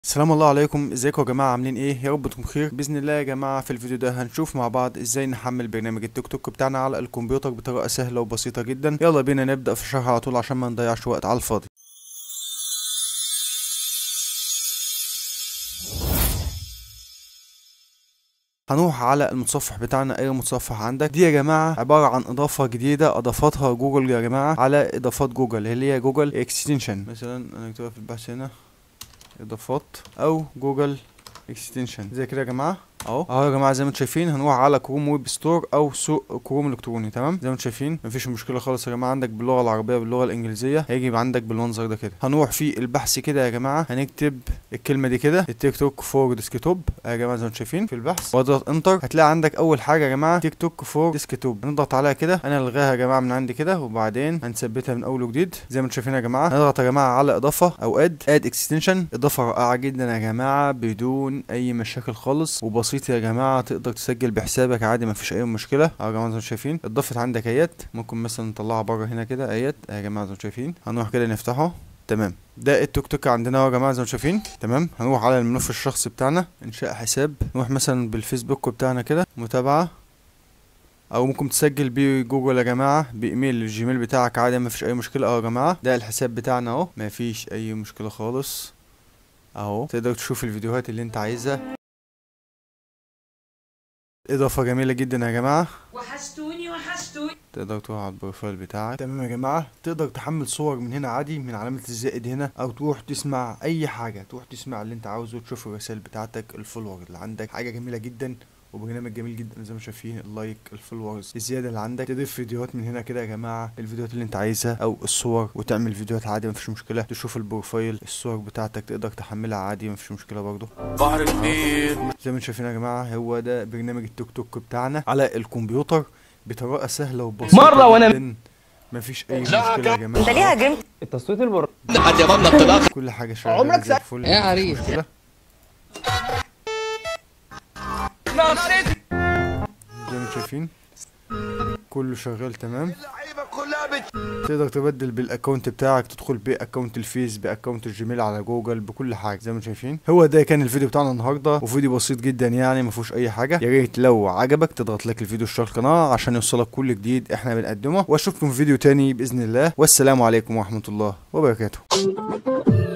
السلام الله عليكم ازيكم يا جماعه عاملين ايه يا رب تكونوا بخير باذن الله يا جماعه في الفيديو ده هنشوف مع بعض ازاي نحمل برنامج التيك توك بتاعنا على الكمبيوتر بطريقه سهله وبسيطه جدا يلا بينا نبدا في الشرح على طول عشان ما نضيعش وقت على الفاضي هنروح على المتصفح بتاعنا اي متصفح عندك دي يا جماعه عباره عن اضافه جديده اضافتها جوجل يا جماعه على اضافات جوجل اللي هي جوجل اكستنشن مثلا انا اكتبها في البحث هنا اضافات او جوجل اكستنشن زي كده يا جماعه اهو اهو يا جماعه زي ما انتم شايفين هنروح على كروم ويب ستور او سوق كروم الكتروني تمام زي ما انتم شايفين مفيش مشكله خالص يا جماعه عندك باللغه العربيه باللغه الانجليزيه هيجي عندك بالمنظر ده كده هنروح في البحث كده يا جماعه هنكتب الكلمه دي كده التيك توك فور ديسكتوب يا جماعه زي ما انتم شايفين في البحث واضغط انتر هتلاقي عندك اول حاجه يا جماعه تيك توك فور ديسكتوب هنضغط عليها كده انا الغاها يا جماعه من عندي كده وبعدين هنثبتها من اول وجديد زي ما انتم شايفين يا جماعه هنضغط يا جماعه على اضافه او اد اد اكستنشن اضافه رائعه جدا يا جماعه بدون اي مشاكل خالص وبسيط يا جماعه تقدر تسجل بحسابك عادي مفيش اي مشكله اهو يا جماعه زي ما شايفين اتضافت عندك ايات ممكن مثلا نطلعها بره هنا كده ايات يا جماعه زي ما شايفين هنروح كده نفتحه تمام ده التوك توك عندنا اهو يا جماعه زي ما شايفين تمام هنروح على الملف الشخصي بتاعنا انشاء حساب نروح مثلا بالفيسبوك بتاعنا كده متابعه او ممكن تسجل بيه جوجل يا جماعه بايميل الجيميل بتاعك عادي مفيش اي مشكله اهو يا جماعه ده الحساب بتاعنا اهو مفيش اي مشكله خالص اهو تقدر تشوف الفيديوهات اللي انت عايزها اضافه جميله جدا يا جماعه وحشتوني وحشتوني تقدر تروح على البروفايل بتاعك تمام يا جماعه تقدر تحمل صور من هنا عادي من علامه الزائد هنا او تروح تسمع اي حاجه تروح تسمع اللي انت عاوزه تشوف الرسائل بتاعتك الفولور اللي عندك حاجه جميله جدا وبرنامج جميل جدا زي ما شايفين اللايك الفولورز الزياده اللي عندك تضيف فيديوهات من هنا كده يا جماعه الفيديوهات اللي انت عايزها او الصور وتعمل فيديوهات عادي مفيش مشكله تشوف البروفايل الصور بتاعتك تقدر تحملها عادي مفيش مشكله برضه بحر كبير زي ما انتم شايفين يا جماعه هو ده برنامج التوك توك بتاعنا على الكمبيوتر بطريقه سهله وبسيطه مرة وأنا- جداً. مفيش اي مشكله يا جماعه انت ليه هاجمت التصويت البر حد يضمن الطلاق كل حاجه شغاله عمرك زي سأ- الفل يا مفيش عريس. مشكله زي ما انتم شايفين كله شغال تمام اللعيبه كلها بت تقدر تبدل بالاكونت بتاعك تدخل باكونت الفيس باكونت الجيميل على جوجل بكل حاجه زي ما انتم شايفين هو ده كان الفيديو بتاعنا النهارده وفيديو بسيط جدا يعني ما فيهوش اي حاجه يا ريت لو عجبك تضغط لك الفيديو اشتراك القناه عشان يوصلك كل جديد احنا بنقدمه واشوفكم في فيديو تاني باذن الله والسلام عليكم ورحمه الله وبركاته